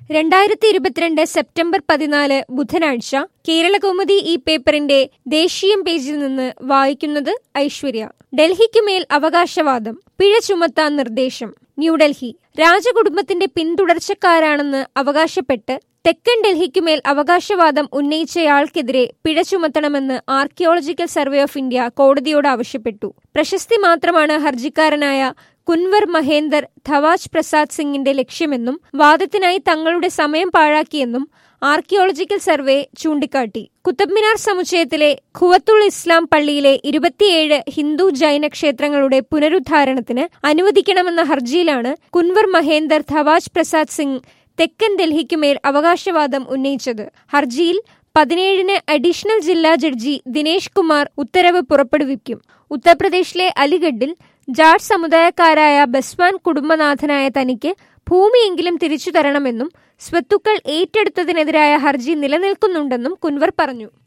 രണ്ടായിരത്തി ഇരുപത്തിരണ്ട് സെപ്റ്റംബർ പതിനാല് ബുധനാഴ്ച കേരളകൗമുദി ഈ പേപ്പറിന്റെ ദേശീയം പേജിൽ നിന്ന് വായിക്കുന്നത് ഐശ്വര്യ ഡൽഹിക്കുമേൽ അവകാശവാദം പിഴ ചുമത്താൻ നിർദ്ദേശം ന്യൂഡൽഹി രാജകുടുംബത്തിന്റെ പിന്തുടർച്ചക്കാരാണെന്ന് അവകാശപ്പെട്ട് തെക്കൻ ഡൽഹിക്കുമേൽ അവകാശവാദം ഉന്നയിച്ചയാൾക്കെതിരെ പിഴ ചുമത്തണമെന്ന് ആർക്കിയോളജിക്കൽ സർവേ ഓഫ് ഇന്ത്യ കോടതിയോട് ആവശ്യപ്പെട്ടു പ്രശസ്തി മാത്രമാണ് ഹർജിക്കാരനായ കുൻവർ മഹേന്ദർ ധവാജ് പ്രസാദ് സിംഗിന്റെ ലക്ഷ്യമെന്നും വാദത്തിനായി തങ്ങളുടെ സമയം പാഴാക്കിയെന്നും ആർക്കിയോളജിക്കൽ സർവേ ചൂണ്ടിക്കാട്ടി കുത്തബ് മിനാർ സമുച്ചയത്തിലെ ഖുവത്തുൾ ഇസ്ലാം പള്ളിയിലെ ഇരുപത്തിയേഴ് ഹിന്ദു ജൈന ക്ഷേത്രങ്ങളുടെ പുനരുദ്ധാരണത്തിന് അനുവദിക്കണമെന്ന ഹർജിയിലാണ് കുൻവർ മഹേന്ദർ ധവാജ് പ്രസാദ് സിംഗ് തെക്കൻ ഡൽഹിക്കുമേൽ അവകാശവാദം ഉന്നയിച്ചത് ഹർജിയിൽ പതിനേഴിന് അഡീഷണൽ ജില്ലാ ജഡ്ജി ദിനേശ് കുമാർ ഉത്തരവ് പുറപ്പെടുവിക്കും ഉത്തർപ്രദേശിലെ അലിഗഡിൽ ജാട്ട് സമുദായക്കാരായ ബസ്വാൻ കുടുംബനാഥനായ തനിക്ക് ഭൂമിയെങ്കിലും തിരിച്ചു തരണമെന്നും സ്വത്തുക്കൾ ഏറ്റെടുത്തതിനെതിരായ ഹർജി നിലനിൽക്കുന്നുണ്ടെന്നും കുൻവർ പറഞ്ഞു